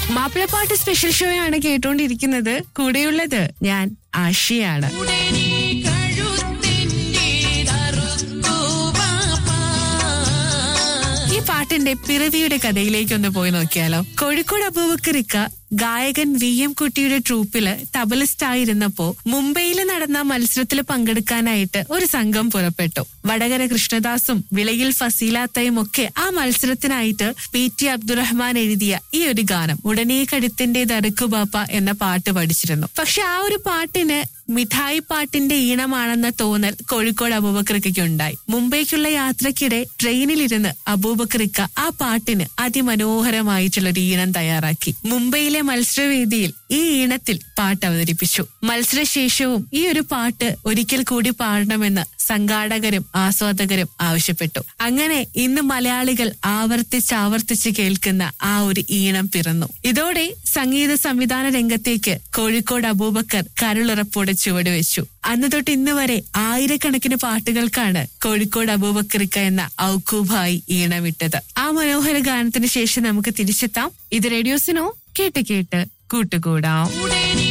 മാപ്പിളപ്പാട്ട് special show ആണ് കേട്ടോണ്ടിരിക്കുന്നത് കൂടെയുള്ളത് ഞാൻ ആഷിയാണ് ഈ പാട്ടിന്റെ പിറവിയുടെ കഥയിലേക്ക് ഒന്ന് പോയി നോക്കിയാലോ കോഴിക്കോട് അബൂബക്കറിക്ക ഗായകൻ വി എം കുട്ടിയുടെ ട്രൂപ്പില് തബലിസ്റ്റ് ആയിരുന്നപ്പോ മുംബൈയിൽ നടന്ന മത്സരത്തിൽ പങ്കെടുക്കാനായിട്ട് ഒരു സംഘം പുറപ്പെട്ടു വടകര കൃഷ്ണദാസും വിളയിൽ ഫസീലാത്തയും ഒക്കെ ആ മത്സരത്തിനായിട്ട് പി ടി അബ്ദുറഹ്മാൻ എഴുതിയ ഈ ഒരു ഗാനം ഉടനെ കഴുത്തിന്റെ ദറുക്കുബാപ്പ എന്ന പാട്ട് പഠിച്ചിരുന്നു പക്ഷെ ആ ഒരു പാട്ടിന് മിഠായി പാട്ടിന്റെ ഈണമാണെന്ന തോന്നൽ കോഴിക്കോട് അബൂബക്കറിക്ക് ഉണ്ടായി മുംബൈക്കുള്ള യാത്രക്കിടെ ട്രെയിനിലിരുന്ന് അബൂബക്കറിക്ക ആ പാട്ടിന് അതിമനോഹരമായിട്ടുള്ള ഒരു ഈണം തയ്യാറാക്കി മുംബൈയിലെ മത്സരവേദിയിൽ ഈ ഈണത്തിൽ പാട്ട് അവതരിപ്പിച്ചു മത്സരശേഷവും ഈ ഒരു പാട്ട് ഒരിക്കൽ കൂടി പാടണമെന്ന് സംഘാടകരും ആസ്വാദകരും ആവശ്യപ്പെട്ടു അങ്ങനെ ഇന്ന് മലയാളികൾ ആവർത്തിച്ചാവർത്തിച്ച് കേൾക്കുന്ന ആ ഒരു ഈണം പിറന്നു ഇതോടെ സംഗീത സംവിധാന രംഗത്തേക്ക് കോഴിക്കോട് അബൂബക്കർ കരുളുറപ്പോടെ ചുവടുവെച്ചു അന്ന് തൊട്ട് ഇന്ന് വരെ ആയിരക്കണക്കിന് പാട്ടുകൾക്കാണ് കോഴിക്കോട് അബൂബക്കറിക്ക എന്ന ഔക്കൂബായി ഈണമിട്ടത് ആ മനോഹര ഗാനത്തിന് ശേഷം നമുക്ക് തിരിച്ചെത്താം ഇത് റേഡിയോസിനോ കേട്ട് കേട്ട് കൂട്ടുകൂടാം